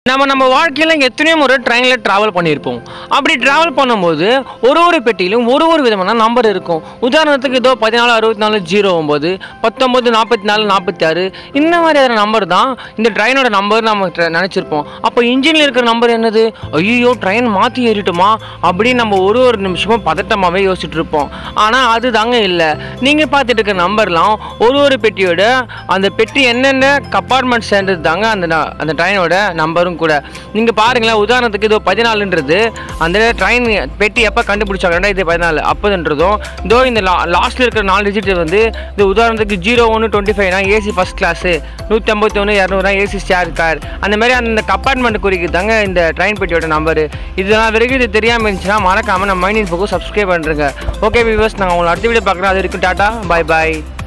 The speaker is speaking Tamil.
நம்ம நம்ம வாழ்க்கையில் எத்தனையோ முறை ட்ரெயினில் ட்ராவல் பண்ணியிருப்போம் அப்படி ட்ராவல் பண்ணும்போது ஒரு ஒரு பெட்டியிலும் ஒரு ஒரு விதமான நம்பர் இருக்கும் உதாரணத்துக்கு இதோ பதினாலு அறுபத்தி நாலு ஜீரோ ஒம்பது பத்தொம்பது நாற்பத்தி நாலு நாற்பத்தி ஆறு இந்த மாதிரியான நம்பர் தான் இந்த ட்ரெயினோட நம்பர் நம்ம ட்ர- நினைச்சிருப்போம் அப்போ இன்ஜினில் இருக்கிற நம்பர் என்னது ஐயோ ட்ரெயின் மாற்றி ஏறிட்டுமா அப்படின்னு நம்ம ஒரு ஒரு நிமிஷமும் பதட்டமாகவே யோசிச்சுட்டு இருப்போம் ஆனால் அது தாங்க இல்லை நீங்கள் பார்த்துட்டு இருக்க நம்பர்லாம் ஒரு ஒரு பெட்டியோட அந்த பெட்டி என்னென்ன கம்பார்ட்மெண்ட் சேர்ந்தது தாங்க அந்த ந- அந்த ட்ரெயினோட நம்பரும் கூட நீங்கள் பாருங்களேன் உதாரணத்துக்கு இதோ பதினாலுன்றது அந்த ட்ரெயின் பெட்டி எப்போ கண்டுபிடிச்சாங்க ரெண்டாயிரத்தி பதினாலு அப்போதுன்றதும் இதோ இந்த லா லாஸ்ட்டில் இருக்கிற நாலு டிஜிட் வந்து இந்த உதாரணத்துக்கு ஜீரோ ஒன்று டுவெண்ட்டி ஃபைவ்னா ஏசி ஃபஸ்ட் கிளாஸு நூற்றி ஐம்பத்தி ஒன்று இரநூறுனா ஏசி ஸ்டார் கார் அந்த மாதிரி அந்த கம்பார்ட்மெண்ட் குறிக்கு தாங்க இந்த ட்ரெயின் பெட்டியோட நம்பரு இதெல்லாம் வரைக்கும் இது தெரியாமல் இருந்துச்சுன்னா மறக்காமல் நம்ம மைனிங் புக்கு சப்ஸ்கிரைப் பண்ணுறேங்க ஓகே வியூவர்ஸ் நாங்கள் உங்களை அடுத்த வீடியோ பார்க்குறோம் அது வரைக்கும் டாட்டா பை பாய்